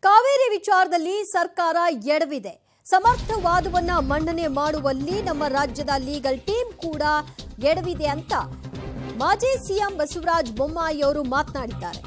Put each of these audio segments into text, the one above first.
ಕಾವೇರಿ ವಿಚಾರದಲ್ಲಿ ಸರ್ಕಾರ ಎಡವಿದೆ ಸಮರ್ಥ ವಾದವನ್ನ ಮನ್ನಣೆ ಮಾಡುವಲ್ಲಿ ನಮ್ಮ ರಾಜ್ಯದ ಲೀಗಲ್ ಟೀಮ್ ಕೂಡ ಎಡವಿದೆ ಅಂತ ಮಾಜಿ ಸಿಎಂ ಬಸವರಾಜ ಬೊಮ್ಮಾಯಿ ಅವರು ಮಾತನಾಡಿದ್ದಾರೆ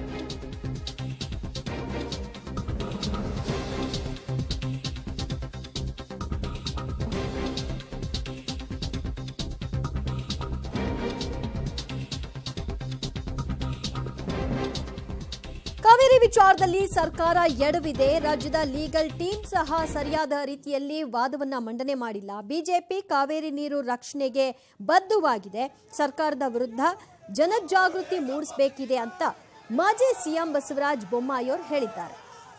ಕಾವೇರಿ ವಿಚಾರದಲ್ಲಿ ಸರ್ಕಾರ ಎಡವಿದೆ ರಾಜ್ಯದ ಲೀಗಲ್ ಟೀಮ್ ಸಹ ಸರಿಯಾದ ರೀತಿಯಲ್ಲಿ ವಾದವನ್ನ ಮಂಡನೆ ಮಾಡಿಲ್ಲ ಬಿಜೆಪಿ ಕಾವೇರಿ ನೀರು ರಕ್ಷಣೆಗೆ ಬದ್ಧವಾಗಿದೆ ಸರ್ಕಾರದ ವಿರುದ್ಧ ಜನಜಾಗೃತಿ ಮೂಡಿಸಬೇಕಿದೆ ಅಂತ ಮಾಜಿ ಸಿಎಂ ಬಸವರಾಜ ಬೊಮ್ಮಾಯಿ ಅವರು ಹೇಳಿದ್ದಾರೆ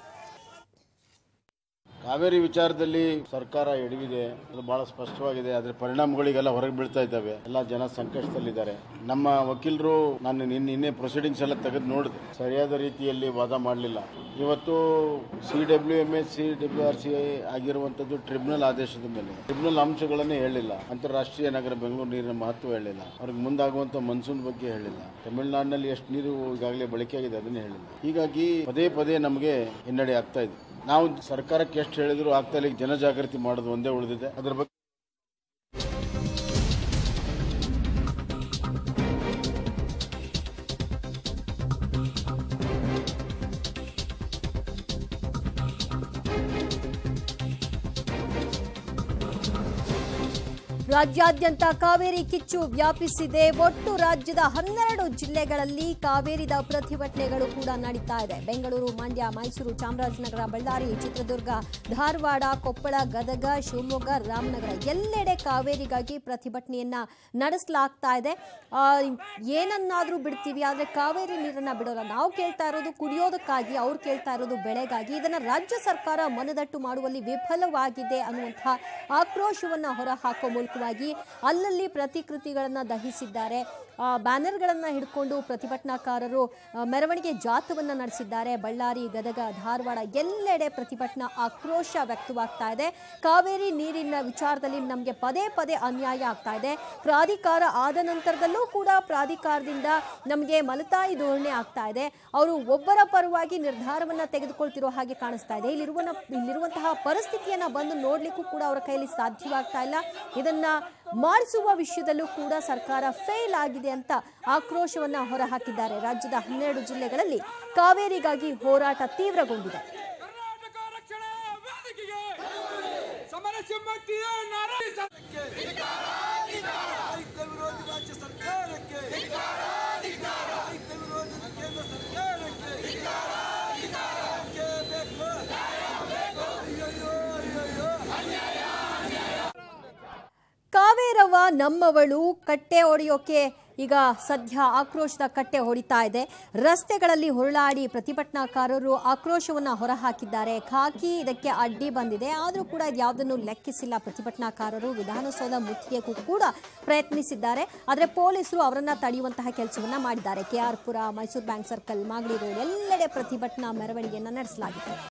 ಕಾವೇರಿ ವಿಚಾರದಲ್ಲಿ ಸರ್ಕಾರ ಎಡವಿದೆ ಅದು ಬಹಳ ಸ್ಪಷ್ಟವಾಗಿದೆ ಅದರ ಪರಿಣಾಮಗಳಿಗೆಲ್ಲ ಹೊರಗೆ ಬೀಳ್ತಾ ಇದ್ದಾವೆ ಎಲ್ಲ ಜನ ಸಂಕಷ್ಟದಲ್ಲಿದ್ದಾರೆ ನಮ್ಮ ವಕೀಲರು ನಾನು ನಿನ್ನೆ ನಿನ್ನೆ ಪ್ರೊಸೀಡಿಂಗ್ಸ್ ಎಲ್ಲ ತೆಗೆದು ನೋಡಿದೆ ಸರಿಯಾದ ರೀತಿಯಲ್ಲಿ ವಾದ ಮಾಡಲಿಲ್ಲ ಇವತ್ತು C W M S C W R C ಆಗಿರುವಂಥದ್ದು ಟ್ರಿಬ್ಯುನಲ್ ಆದೇಶದ ಮೇಲೆ ಟ್ರಿಬ್ಯುನಲ್ ಅಂಶಗಳನ್ನೇ ಹೇಳಿಲ್ಲ ಅಂತಾರಾಷ್ಟ್ರೀಯ ನಗರ ಬೆಂಗಳೂರು ನೀರಿನ ಮಹತ್ವ ಹೇಳಿಲ್ಲ ಅವ್ರಿಗೆ ಮುಂದಾಗುವಂಥ ಮನ್ಸೂನ್ ಬಗ್ಗೆ ಹೇಳಿಲ್ಲ ತಮಿಳುನಾಡಿನಲ್ಲಿ ಎಷ್ಟು ನೀರು ಈಗಾಗಲೇ ಬಳಕೆ ಆಗಿದೆ ಅದನ್ನೇ ಹೇಳಿಲ್ಲ ಹೀಗಾಗಿ ಪದೇ ಪದೇ ನಮಗೆ ಹಿನ್ನಡೆ ಆಗ್ತಾ ಇದೆ ನಾವು ಸರ್ಕಾರಕ್ಕೆ ಎಷ್ಟು ಹೇಳಿದ್ರು ಆಗ್ತಾ ಇಲ್ಲ ಈಗ ಜನಜಾಗೃತಿ ಮಾಡೋದು ಒಂದೇ ಉಳಿದಿದೆ ಅದ್ರ ಬಗ್ಗೆ ರಾಜ್ಯಾದ್ಯಂತ ಕಾವೇರಿ ಕಿಚ್ಚು ವ್ಯಾಪಿಸಿದೆ ಒಟ್ಟು ರಾಜ್ಯದ ಹನ್ನೆರಡು ಜಿಲ್ಲೆಗಳಲ್ಲಿ ಕಾವೇರಿದ ಪ್ರತಿಭಟನೆಗಳು ಕೂಡ ನಡೀತಾ ಇದೆ ಬೆಂಗಳೂರು ಮಂಡ್ಯ ಮೈಸೂರು ಚಾಮರಾಜನಗರ ಬಳ್ಳಾರಿ ಚಿತ್ರದುರ್ಗ ಧಾರವಾಡ ಕೊಪ್ಪಳ ಗದಗ ಶಿವಮೊಗ್ಗ ರಾಮನಗರ ಎಲ್ಲೆಡೆ ಕಾವೇರಿಗಾಗಿ ಪ್ರತಿಭಟನೆಯನ್ನ ನಡೆಸಲಾಗ್ತಾ ಇದೆ ಆ, ಏನನ್ನಾದ್ರೂ ಬಿಡ್ತೀವಿ ಆದ್ರೆ ಕಾವೇರಿ ನೀರನ್ನ ಬಿಡೋಲ್ಲ ನಾವು ಕೇಳ್ತಾ ಇರೋದು ಕುಡಿಯೋದಕ್ಕಾಗಿ ಅವ್ರು ಕೇಳ್ತಾ ಇರೋದು ಬೆಳೆಗಾಗಿ ಇದನ್ನ ರಾಜ್ಯ ಸರ್ಕಾರ ಮನದಟ್ಟು ಮಾಡುವಲ್ಲಿ ವಿಫಲವಾಗಿದೆ ಅನ್ನುವಂತಹ ಆಕ್ರೋಶವನ್ನ ಹೊರಹಾಕುವ ಮೂಲಕವಾಗಿ ಅಲ್ಲಲ್ಲಿ ಪ್ರತಿಕೃತಿಗಳನ್ನ ದಹಿಸಿದ್ದಾರೆ ಆ, ಬ್ಯಾನರ್ಗಳನ್ನ ಹಿಡ್ಕೊಂಡು ಪ್ರತಿಭಟನಾಕಾರರು ಆ, ಮೆರವಣಿಗೆ ಜಾಥವನ್ನ ನಡೆಸಿದ್ದಾರೆ ಬಳ್ಳಾರಿ ಗದಗ ಧಾರವಾಡ ಎಲ್ಲೆಡೆ ಪ್ರತಿಭಟನಾ ಆಕ್ರೋಶ ವ್ಯಕ್ತವಾಗ್ತಾ ಇದೆ ಕಾವೇರಿ ನೀರಿನ ವಿಚಾರದಲ್ಲಿ ನಮಗೆ ಪದೇ ಪದೇ ಅನ್ಯಾಯ ಆಗ್ತಾ ಇದೆ ಪ್ರಾಧಿಕಾರ ಆದ ನಂತರದಲ್ಲೂ ಕೂಡ ಪ್ರಾಧಿಕಾರದಿಂದ ನಮಗೆ ಮಲತಾಯಿ ಧೋರಣೆ ಆಗ್ತಾ ಇದೆ ಅವರು ಒಬ್ಬರ ಪರವಾಗಿ ನಿರ್ಧಾರವನ್ನ ತೆಗೆದುಕೊಳ್ತಿರೋ ಹಾಗೆ ಕಾಣಿಸ್ತಾ ಇದೆ ಇಲ್ಲಿರುವ ಇಲ್ಲಿರುವಂತಹ ಪರಿಸ್ಥಿತಿಯನ್ನ ಬಂದು ನೋಡ್ಲಿಕ್ಕೂ ಕೂಡ ಅವರ ಕೈಯಲ್ಲಿ ಸಾಧ್ಯವಾಗ್ತಾ ಇಲ್ಲ ಇದನ್ನ ಮಾಡಿಸುವ ವಿಷಯದಲ್ಲೂ ಕೂಡ ಸರ್ಕಾರ ಫೇಲ್ ಆಗಿದೆ ಅಂತ ಆಕ್ರೋಶವನ್ನ ಹೊರಹಾಕಿದ್ದಾರೆ ರಾಜ್ಯದ ಹನ್ನೆರಡು ಜಿಲ್ಲೆಗಳಲ್ಲಿ ಕಾವೇರಿಗಾಗಿ ಹೋರಾಟ ತೀವ್ರಗೊಂಡಿದೆ ಕರ್ನಾಟಕ ರಕ್ಷಣಾ ವೇದಿಕೆಗೆ ಸಮರ ಸಿಬ್ಬಂದಿಯ ನಾರಾಯಣಕ್ಕೆ ರೈತ ವಿರೋಧಿ ರಾಜ್ಯ ಸರ್ಕಾರಕ್ಕೆ ರೈತ ವಿರೋಧಿ ಕೇಂದ್ರ ಸರ್ಕಾರಕ್ಕೆ ಬೇಕೇ ಬೇಕು ಅಯ್ಯಯ್ಯೋ ಅಯ್ಯಯ್ಯೋ ಕಾವೇರವ ನಮ್ಮವಳು ಕಟ್ಟೆ ಹೊಡೆಯೋಕೆ ಈಗ ಸದ್ಯ ಆಕ್ರೋಶದ ಕಟ್ಟೆ ಹೊಡಿತಾ ಇದೆ ರಸ್ತೆಗಳಲ್ಲಿ ಹೊರಳಾಡಿ ಪ್ರತಿಭಟನಾಕಾರರು ಆಕ್ರೋಶವನ್ನ ಹೊರಹಾಕಿದ್ದಾರೆ ಖಾಕಿ ಇದಕ್ಕೆ ಅಡ್ಡಿ ಬಂದಿದೆ ಆದರೂ ಕೂಡ ಯಾವುದನ್ನು ಲೆಕ್ಕಿಸಿಲ್ಲ ಪ್ರತಿಭಟನಾಕಾರರು ವಿಧಾನಸೌಧ ಮುತ್ತಿಗೆಗೂ ಕೂಡ ಪ್ರಯತ್ನಿಸಿದ್ದಾರೆ ಆದರೆ ಪೊಲೀಸರು ಅವರನ್ನ ತಡೆಯುವಂತಹ ಕೆಲಸವನ್ನ ಮಾಡಿದ್ದಾರೆ KR Pura Mysuru bank circle Magadi road ಎಲ್ಲೆಡೆ ಪ್ರತಿಭಟನಾ ಮೆರವಣಿಗೆಯನ್ನ ನಡೆಸಲಾಗಿದೆ